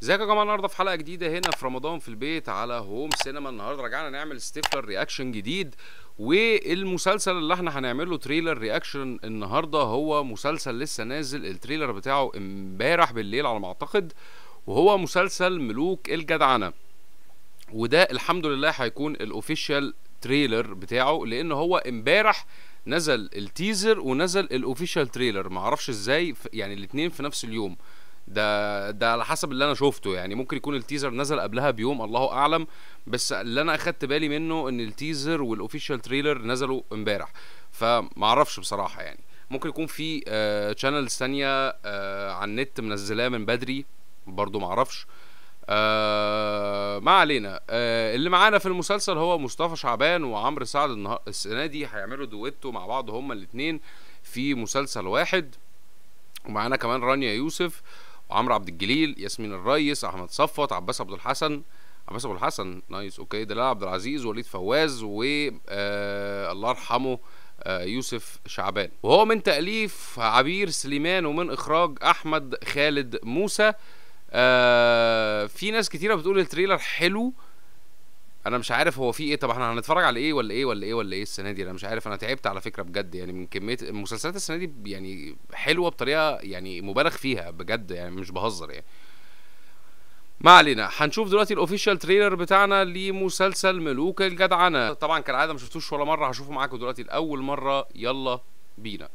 ازيكم يا جماعه النهارده في حلقه جديده هنا في رمضان في البيت على هوم سينما النهارده رجعنا نعمل ستيفلر رياكشن جديد والمسلسل اللي احنا هنعمل له تريلر رياكشن النهارده هو مسلسل لسه نازل التريلر بتاعه امبارح بالليل على ما اعتقد وهو مسلسل ملوك الجدعنه وده الحمد لله هيكون الاوفيشال تريلر بتاعه لان هو امبارح نزل التيزر ونزل الاوفيشال تريلر معرفش ازاي ف- يعني الاتنين في نفس اليوم ده ده على حسب اللي انا شفته يعني ممكن يكون التيزر نزل قبلها بيوم الله اعلم بس اللي انا اخدت بالي منه ان التيزر والاوفيشال تريلر نزلوا امبارح فمعرفش بصراحه يعني ممكن يكون في تشانلز تانية آه على النت منزلاه من بدري برضو معرفش آه ما علينا آه اللي معانا في المسلسل هو مصطفى شعبان وعمرو سعد النهار السنه دي هيعملوا دويتو مع بعض هما الاثنين في مسلسل واحد ومعانا كمان رانيا يوسف وعمرو عبد الجليل ياسمين الريس احمد صفوت عباس عبد الحسن عباس ابو الحسن نايس اوكي دلال عبد العزيز وليد فواز و آه الله يرحمه آه يوسف شعبان وهو من تأليف عبير سليمان ومن إخراج أحمد خالد موسى آه في ناس كتيرة بتقول التريلر حلو انا مش عارف هو في ايه طب احنا هنتفرج على ايه ولا ايه ولا ايه ولا ايه السنه دي انا مش عارف انا تعبت على فكره بجد يعني من كميه المسلسلات السنه دي يعني حلوه بطريقه يعني مبالغ فيها بجد يعني مش بهزر يعني ما علينا هنشوف دلوقتي الاوفيشال تريلر بتاعنا لمسلسل ملوك الجدعنه طبعا كالعاده ما شفتوش ولا مره هشوفه معاكم دلوقتي لاول مره يلا بينا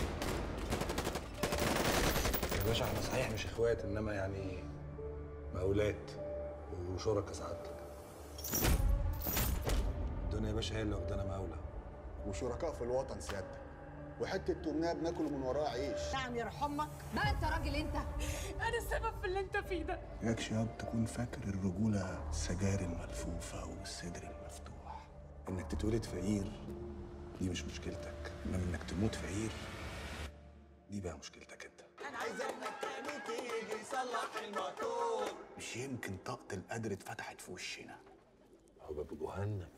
يا باشا احنا صحيح مش اخوات انما يعني مقاولات وشركاء سعادتك الدنيا يا باشا هي اللي واخدانا مقاولة وشركاء في الوطن سيادتك وحته تمناه بناكل من وراها عيش نعم يرحم امك بقى انت راجل انت انا السبب في اللي انت فيه ده ياكش ياض تكون فاكر الرجولة السجاير الملفوفة والصدر المفتوح انك تتولد فقير دي مش مشكلتك انما انك تموت فقير دي بقى مشكلتك انت مش يمكن طاقة القدر اتفتحت في وشنا هو باب جهنم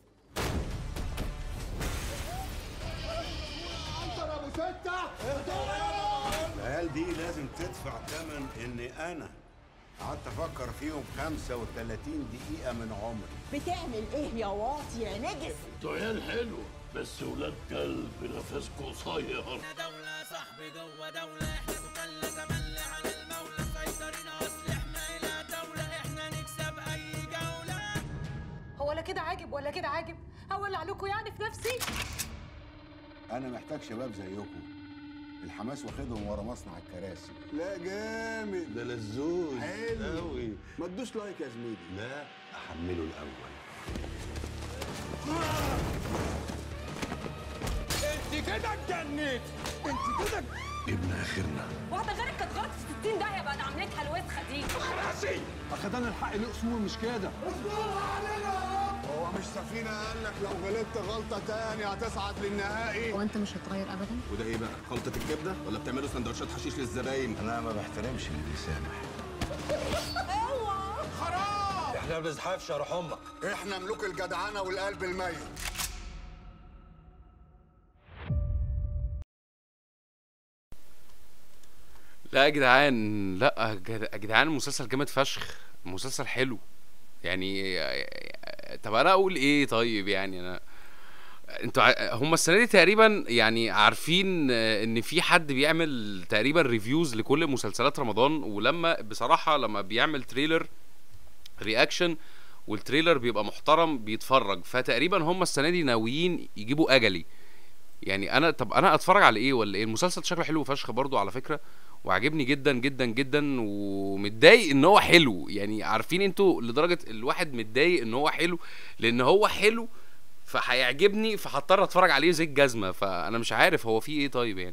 العيال دي لازم تدفع ثمن اني انا قعدت افكر فيهم 35 دقيقة من عمري بتعمل ايه يا واطي يا نجس انتوا عيال حلو بس ولاد كلب نفسكوا قصير دولة صاحبي جوه دولة احنا مثلث تملي على المولى مسيطرين اصل احنا الى دولة احنا نكسب اي جولة هو ولا كده عاجب ولا كده عاجب اولع عليكم يعني في نفسي انا محتاج شباب زيكم الحماس واخدهم ورا مصنع الكراسي لا جامد ده لزوز حلو. قوي ما تدوس لايك يا زميلي لا احمله الاول ابن اخرنا واحده غيرك كانت غلط في 60 داهيه بعد عملتها الوسخه دي هو مش سفينه قال لك لو غلطت غلطه تاني هتصعد للنهائي هو انت مش هتغير ابدا وده ايه بقى خلطة الكبدة ولا بتعملوا سندوتشات حشيش للزباين انا ما بحترمش اللي بيسامح احنا ما بنزحفش يا روح امك احنا ملوك الجدعنه والقلب الميت لا يا جدعان لا يا جد- يا جدعان المسلسل جامد فشخ المسلسل حلو يعني طب انا اقول ايه طيب يعني انا انتوا ع- هم السنه دي تقريبا يعني عارفين آه، ان في حد بيعمل تقريبا ريفيوز لكل مسلسلات رمضان ولما بصراحه لما بيعمل تريلر رياكشن والتريلر بيبقى محترم بيتفرج فتقريبا هم السنه دي ناويين يجيبوا اجلي يعني انا طب انا اتفرج على ايه ولا ايه المسلسل شكله حلو فشخ برضو على فكره وعجبني جدا جدا جدا ومتضايق ان هو حلو يعني عارفين انتوا لدرجه الواحد متضايق ان هو حلو لان هو حلو فهيعجبني فهضطر اتفرج عليه زي الجزمه فانا مش عارف هو في ايه طيب يعني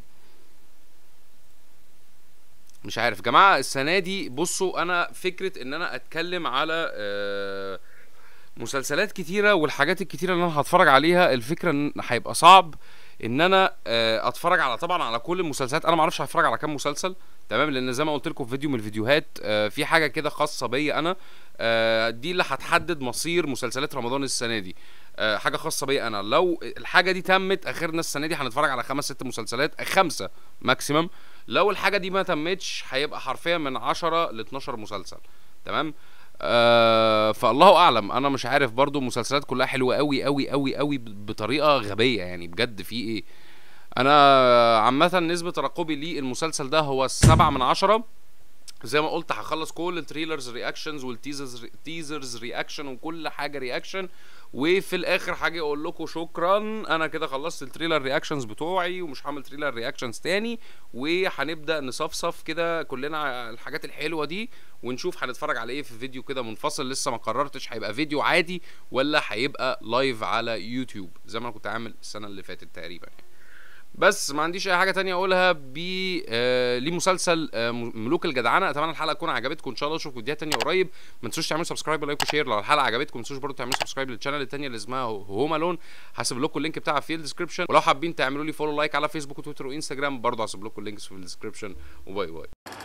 مش عارف جماعه السنه دي بصوا انا فكره ان انا اتكلم على آه مسلسلات كتيره والحاجات الكتيره اللي انا هتفرج عليها الفكره ان هيبقى صعب ان انا آه، اتفرج على طبعا على كل المسلسلات انا ما اعرفش هتفرج على كام مسلسل تمام لان زي ما قلت لكم في فيديو من الفيديوهات آه، في حاجه كده خاصه بيا انا آه، دي اللي هتحدد مصير مسلسلات رمضان السنه دي آه، حاجه خاصه بيا انا لو الحاجه دي تمت اخرنا السنه دي هنتفرج على خمس ست مسلسلات خمسه ماكسيمم لو الحاجه دي ما تمتش هيبقى حرفيا من 10 ل 12 مسلسل تمام آه فالله اعلم انا مش عارف برضو المسلسلات كلها حلوه قوي قوي قوي قوي بطريقه غبيه يعني بجد في ايه انا عامه نسبه ترقبي للمسلسل ده هو سبعة من عشرة زي ما قلت هخلص كل التريلرز رياكشنز والتيزرز تيزرز رياكشن وكل حاجه رياكشن وفي الاخر هاجي اقول لكم شكرا انا كده خلصت التريلر رياكشنز بتوعي ومش هعمل تريلر رياكشنز تاني وهنبدا نصفصف كده كلنا على الحاجات الحلوه دي ونشوف هنتفرج على ايه في فيديو كده منفصل لسه ما قررتش هيبقى فيديو عادي ولا هيبقى لايف على يوتيوب زي ما انا كنت عامل السنه اللي فاتت تقريبا يعني. بس ما عنديش اي حاجه تانية اقولها ب آه لمسلسل آه ملوك الجدعنه اتمنى الحلقه تكون عجبتكم ان شاء الله اشوفكم فيديوهات تانية قريب ما تنسوش تعملوا سبسكرايب ولايك وشير لو الحلقه عجبتكم ما تنسوش برضه تعملوا سبسكرايب للشانل التانية اللي اسمها هوم الون هسيب لكم اللينك بتاعها في الديسكربشن ولو حابين تعملوا لي فولو لايك على فيسبوك وتويتر وانستجرام برضه هسيب لكم اللينكس في الديسكربشن وباي باي